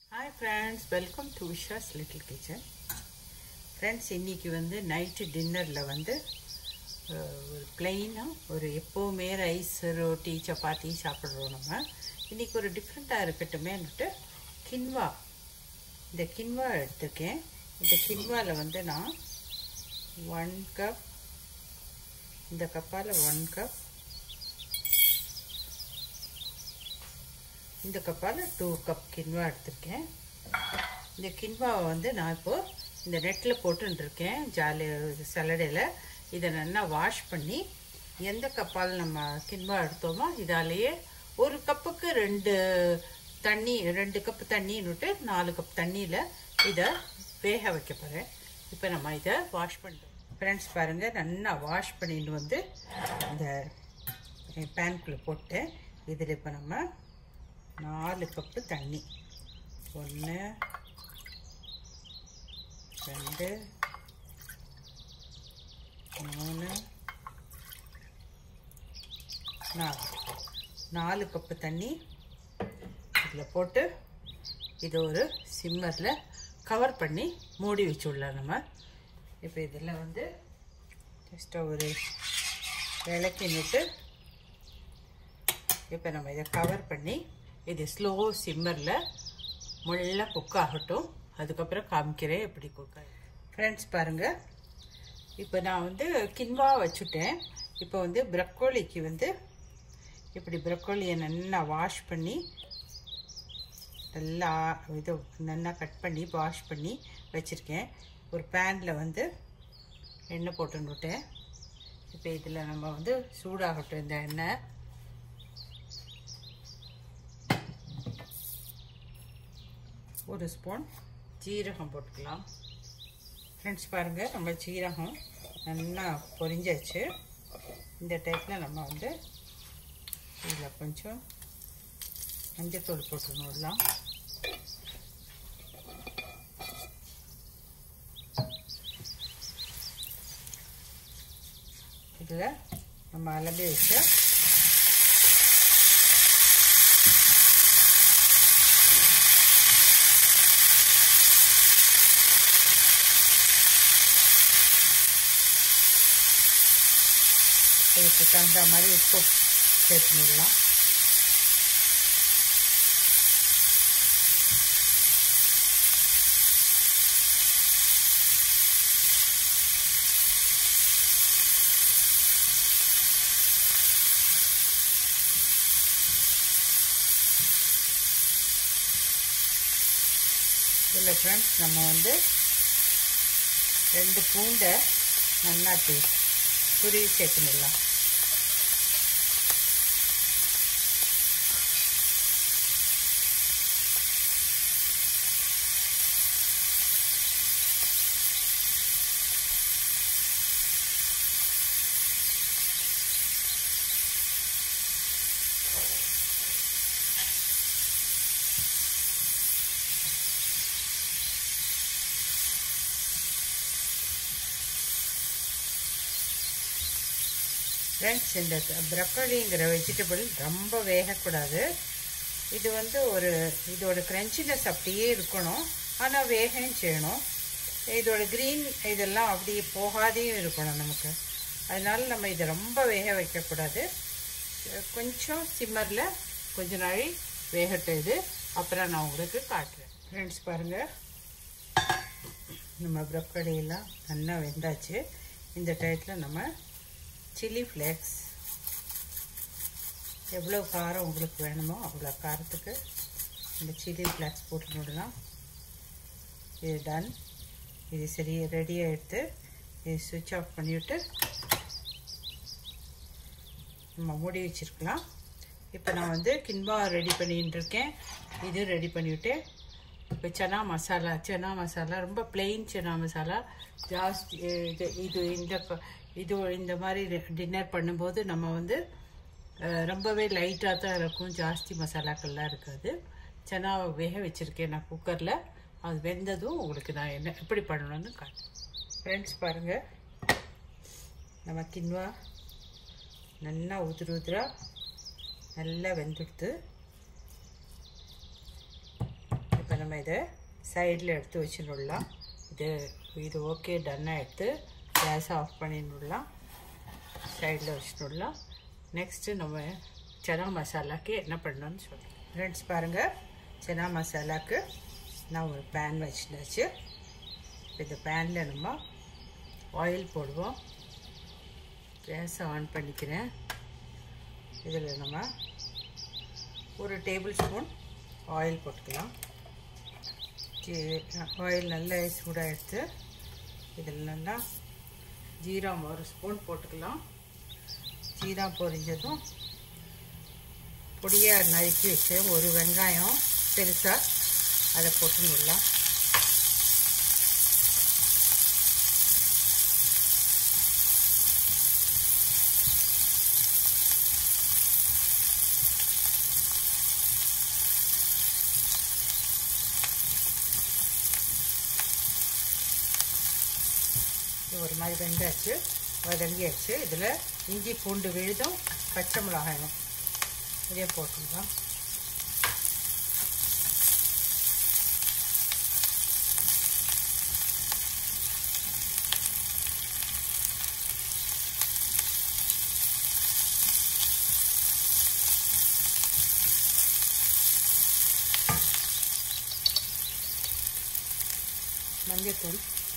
hi friends welcome to Usha's little kitchen friends இன்றைக்கி வந்து night டின்னரில் வந்து அஹ், ஒரு பிளெயினாக ஒரு எப்போவுமே ரைஸ் ரோட்டி சப்பாத்தி சாப்பிட்றோம் நம்ம இன்றைக்கி ஒரு டிஃப்ரெண்ட்டாக இருக்கட்டுமேன்னுட்டு கின்வா இந்த கின்வா எடுத்திருக்கேன் இந்த கின்வாவில் வந்து நான் ஒன் கப் இந்த கப்பால் ஒன் கப் இந்த கப்பால் டூ கப் கின்வா எடுத்திருக்கேன் இந்த கின்வாவை வந்து நான் இப்போது இந்த நெட்டில் போட்டுருக்கேன் ஜாலி சலடையில் இதை நல்லா வாஷ் பண்ணி எந்த கப்பால் நம்ம கின்வா எடுத்தோமோ இதாலேயே ஒரு கப்புக்கு ரெண்டு தண்ணி ரெண்டு கப்பு தண்ணின்னுட்டு நாலு கப் தண்ணியில் இதை வேக வைக்க போகிறேன் இப்போ நம்ம இதை வாஷ் பண்ணுறோம் ஃப்ரெண்ட்ஸ் பாருங்கள் நல்லா வாஷ் பண்ணிட்டு வந்து இந்த பேன்குள்ளே போட்டு இதில் இப்போ நம்ம நாலு கப்பு தண்ணி ஒன்று ரெண்டு மூணு நாலு நாலு கப்பு தண்ணி இதில் போட்டு இது ஒரு சிம்மரில் கவர் பண்ணி மூடி வச்சுடலாம் நம்ம இப்போ இதில் வந்து ஜஸ்ட்டாக ஒரு விளக்கி நிட்டு இப்போ நம்ம இதை கவர் பண்ணி இது ஸ்லோ சிம்மரில் முள்ள குக் ஆகட்டும் அதுக்கப்புறம் காமிக்கிறேன் எப்படி குக் ஃப்ரெண்ட்ஸ் பாருங்கள் இப்போ நான் வந்து கின்வா வச்சுட்டேன் இப்போ வந்து ப்ரக்கோலிக்கு வந்து இப்படி ப்ரக்கோலியை நல்லா வாஷ் பண்ணி நல்லா இது நல்லா கட் பண்ணி வாஷ் பண்ணி வச்சுருக்கேன் ஒரு பேனில் வந்து எண்ணெய் போட்டுன்னு விட்டேன் இப்போ இதில் நம்ம வந்து சூடாகட்டும் இந்த எண்ணெய் ஒரு ஸ்பூன் ஜீரகம் போட்டுக்கலாம் ஃப்ரெண்ட்ஸ் பாருங்கள் நம்ம ஜீரகம் நல்லா பொரிஞ்சாச்சு இந்த டைப்பில் நம்ம வந்து இதில் கொஞ்சம் மஞ்சத்தூள் போட்டு விடலாம் இதில் நம்ம அலம்பி வச்ச இதுக்கு தகுந்த மாதிரி உப்பு சேர்த்துக்கலாம் இதில் ஃப்ரெண்ட்ஸ் நம்ம வந்து ரெண்டு பூண்டை நல்லா தூ துருவி சேர்த்துடலாம் ஃப்ரெண்ட்ஸ் இந்த ப்ரக்கோலிங்கிற வெஜிடபிள் ரொம்ப வேகக்கூடாது இது வந்து ஒரு இதோட க்ரன்ச்சினஸ் அப்படியே இருக்கணும் ஆனால் வேகம் செய்யணும் இதோட க்ரீன் இதெல்லாம் அப்படியே போகாதையும் இருக்கணும் நமக்கு அதனால நம்ம இதை ரொம்ப வேக வைக்கக்கூடாது கொஞ்சம் சிம்மரில் கொஞ்ச நாள் வேகட்டும் இது அப்புறம் நான் உங்களுக்கு காட்டுறேன் ஃப்ரெண்ட்ஸ் பாருங்கள் நம்ம ப்ரக்கோலியெல்லாம் நல்லா வெந்தாச்சு இந்த டயத்தில் நம்ம சில்லி ஃப்ளேக்ஸ் எவ்வளோ காரம் உங்களுக்கு வேணுமோ அவ்வளோ காரத்துக்கு இந்த சில்லி ஃப்ளேக்ஸ் போட்டு விடலாம் இது டன் இது சரி ரெடியாக எடுத்து இது சுவிட்ச் ஆஃப் பண்ணிவிட்டு நம்ம மூடி வச்சுருக்கலாம் இப்போ நான் வந்து கின்பா ரெடி பண்ணிட்டு இருக்கேன் இது ரெடி பண்ணிவிட்டு இப்போ சனா மசாலா சனா மசாலா ரொம்ப பிளெயின் சனா மசாலா ஜாஸ்தி இது இது இந்த இது இந்த மாதிரி டின்னர் பண்ணும்போது நம்ம வந்து ரொம்பவே லைட்டாக தான் இருக்கும் ஜாஸ்தி மசாலாக்கள்லாம் இருக்காது சனாவை வேக வச்சுருக்கேன் நான் குக்கரில் அது வெந்ததும் உங்களுக்கு நான் என்ன எப்படி பண்ணணும்னு காட்டுறேன் ஃப்ரெண்ட்ஸ் பாருங்கள் நம்ம கின்வா நல்லா உதிர உதிரா நல்லா வெந்துடுத்து இப்போ நம்ம நம்ம இதை சைடில் எடுத்து வச்சுடலாம் இது இது ஓகே டன்னாக எடுத்து கேஸ் ஆஃப் பண்ணிடலாம் சைடில் வச்சுடலாம் நெக்ஸ்ட்டு நம்ம சனா மசாலாக்கு என்ன பண்ணணும்னு சொல்கிறேன் ஃப்ரெண்ட்ஸ் பாருங்கள் சனா மசாலாக்கு நான் ஒரு பேன் வச்சுட்டாச்சு இந்த பேனில் நம்ம ஆயில் போடுவோம் கேஸை ஆன் பண்ணிக்கிறேன் இதில் நம்ம ஒரு டேபிள் ஸ்பூன் ஆயில் போட்டுக்கலாம் ஆயில் நல்லா சூடாக எடுத்து இதில் நல்லா ஜீரா ஒரு ஸ்பூன் போட்டுக்கலாம் ஜீரா பொரிஞ்சதும் பொடியாக நறுக்கி வச்சு ஒரு வெங்காயம் பெருசாக அதை போட்டுடலாம் ஒரு மாதிரி வெந்தாச்சு வதங்கியாச்சு இதில் இஞ்சி பூண்டு விழுதும் பச்சை மிளகாயும் இதே போட்டுக்கலாம் மஞ்சத்தூள்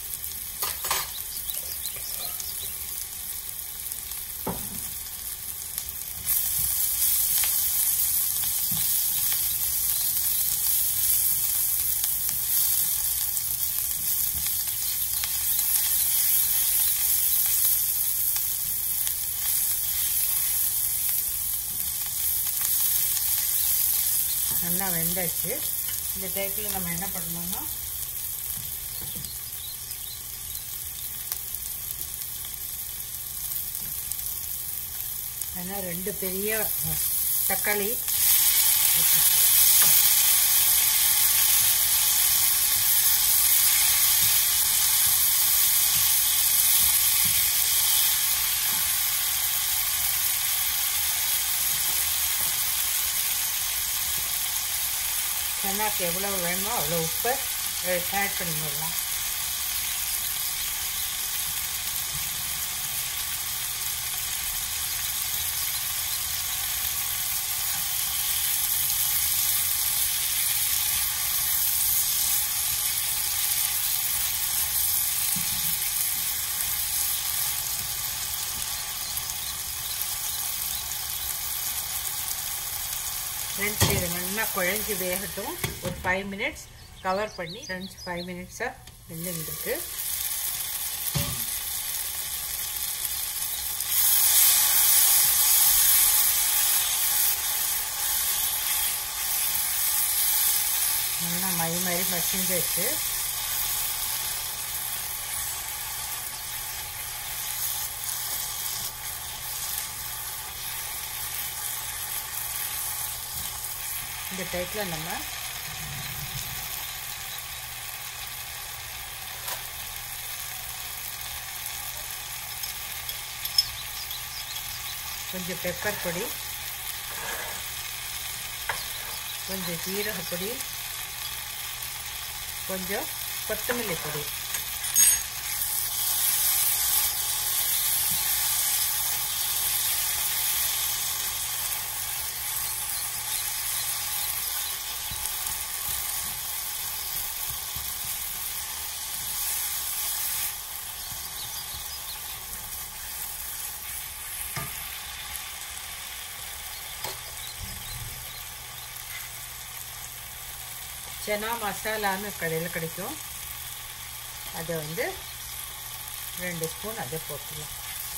நல்லா வெந்தாச்சு இந்த டைப்பில் நம்ம என்ன பண்ணணும்னா ஆனால் ரெண்டு பெரிய தக்காளி சென்னாக்கு எவ்வளோ வேணுமோ அவ்வளோ உப்பை ஆட் பண்ணிடலாம் ஃப்ரெண்ட்ஸ் இது நல்லா குழஞ்சி வேகட்டும் ஒரு ஃபைவ் மினிட்ஸ் கவர் பண்ணி ஃப்ரெண்ட்ஸ் ஃபைவ் மினிட்ஸாக வெந்துருக்கு நல்லா மை மாதிரி மசிஞ்சாச்சு இந்த டைப்பில் நம்ம கொஞ்சம் பெப்பர் பொடி கொஞ்சம் ஜீரகப்பொடி கொஞ்சம் கொத்தமல்லி பொடி சனா மசாலான்னு கடையில் கிடைக்கும் அதை வந்து ரெண்டு ஸ்பூன் அதை போட்டுக்கலாம்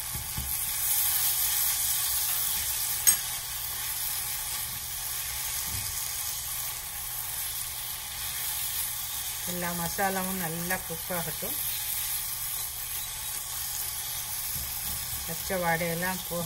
எல்லா மசாலாவும் நல்லா குக் ஆகட்டும் பச்சை வாடையெல்லாம் போக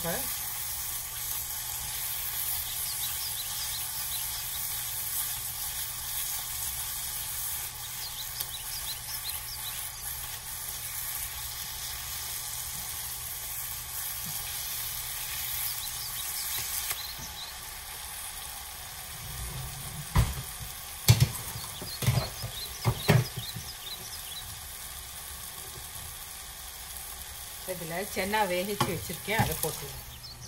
இதில் சென்னா வேகிச்சு வச்சுருக்கேன் அதை போட்டுருவேன்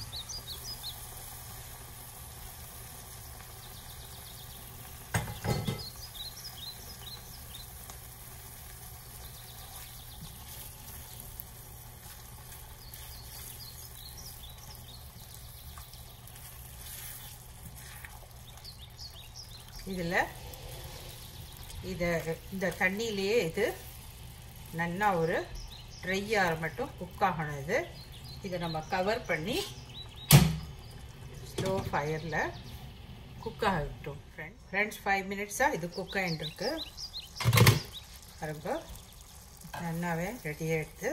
இதில் இதை இந்த தண்ணியிலேயே இது நல்லா ஒரு ட்ரை ஆகிற மட்டும் குக் ஆகணும் இது இதை நம்ம கவர் பண்ணி ஸ்லோ ஃபயரில் குக் ஆகிட்டோம் ஃப்ரெண்ட் ஃப்ரெண்ட்ஸ் ஃபைவ் மினிட்ஸாக இது குக் ஆகிட்டுருக்கு பாருங்க நல்லாவே ரெடியாக எடுத்து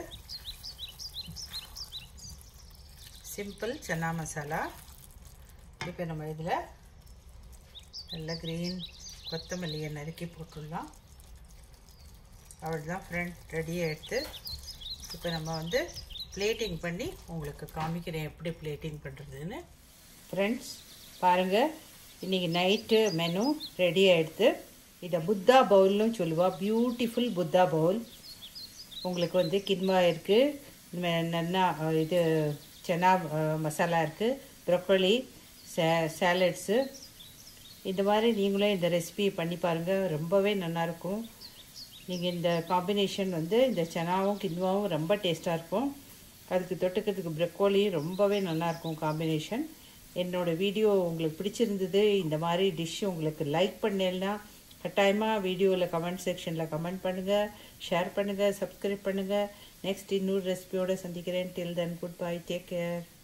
சிம்பிள் சன்னா மசாலா இப்போ நம்ம இதில் நல்ல க்ரீன் கொத்தமல்லியை நறுக்கி போட்டுடலாம் அவ்வளோதான் ஃப்ரெண்ட் ரெடியாக எடுத்து இப்போ நம்ம வந்து பிளேட்டிங் பண்ணி உங்களுக்கு காமிக்கிறேன் எப்படி பிளேட்டிங் பண்ணுறதுன்னு ஃப்ரெண்ட்ஸ் பாருங்கள் இன்றைக்கி நைட்டு மெனு ரெடி ஆகிடுது இதை புத்தா பவுல்னு சொல்லுவா பியூட்டிஃபுல் புத்தா பவுல் உங்களுக்கு வந்து கின்வா இருக்குது நல்லா இது சனா மசாலா இருக்குது ப்ரொக்கோலி சே சேலட்ஸு இந்த மாதிரி நீங்களும் இந்த ரெசிபி பண்ணி பாருங்கள் ரொம்பவே நல்லாயிருக்கும் நீங்கள் இந்த காம்பினேஷன் வந்து இந்த சனாவும் கின்வாவும் ரொம்ப டேஸ்ட்டாக இருக்கும் அதுக்கு தொட்டுக்கிறதுக்கு ப்ரக்கோலி ரொம்பவே நல்லாயிருக்கும் காம்பினேஷன் என்னோடய வீடியோ உங்களுக்கு பிடிச்சிருந்தது இந்த மாதிரி டிஷ் உங்களுக்கு லைக் பண்ணேன்னா கட்டாயமாக வீடியோவில் கமெண்ட் செக்ஷனில் கமெண்ட் பண்ணுங்கள் ஷேர் பண்ணுங்கள் சப்ஸ்கிரைப் பண்ணுங்கள் நெக்ஸ்ட் இன்னொரு ரெசிபியோடு சந்திக்கிறேன் till then good bye take care